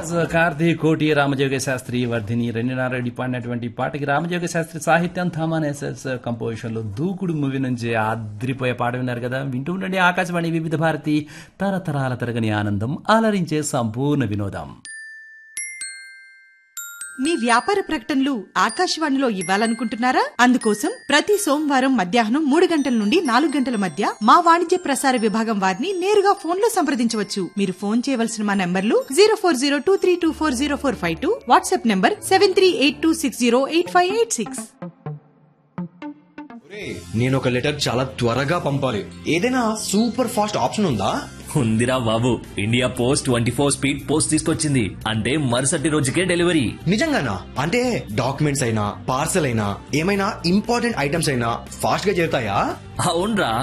రాజ్ కార్తీక్ కోటి రామజోగ శాస్త్రి వర్ధిని రెండునారెడ్డి పాడినటువంటి పాటకి రామజోగ శాస్త్రి సాహిత్యం థామాన్ ఎస్ఎస్ కంపోజిషన్ లో దూకుడు మూవీ నుంచి ఆద్రిపోయే పాట విన్నారు కదా వింటూ ఉండండి ఆకాశవాణి వివిధ భారతి తరతరాల తరగని ఆనందం అలరించే సంపూర్ణ వినోదం మీ వ్యాపార ప్రకటనలు ఆకాశవాణిలో ఇవ్వాలనుకుంటున్నారా అందుకోసం ప్రతి సోమవారం మధ్యాహ్నం మూడు గంటల నుండి నాలుగు గంటల మధ్య మా వాణిజ్య ప్రసార విభాగం వారిని నేరుగా ఫోన్ లో సంప్రదించవచ్చు మీరు ఫోన్ చేయవలసిన మా నంబర్లు zero four zero two three two four zero four five two WhatsApp number seven three eight two six zero eight five eight six నేను ఒక లెటర్ చాలా త్వరగా పంపాలి ఏదైనా సూపర్ ఫాస్ట్ ఆప్షన్ ఉందా ఉందిరా బాబు India post twenty four speed post తీసుకొచ్చింది అంటే మరుసటి రోజుకే డెలివరీ నిజంగానా అంటే డాక్యుమెంట్స్ అయినా పార్సల్ అయినా ఏమైనా ఇంపార్టెంట్ ఐటమ్స్ అయినా ఫాస్ట్ గా చేరుతాయా అవునరా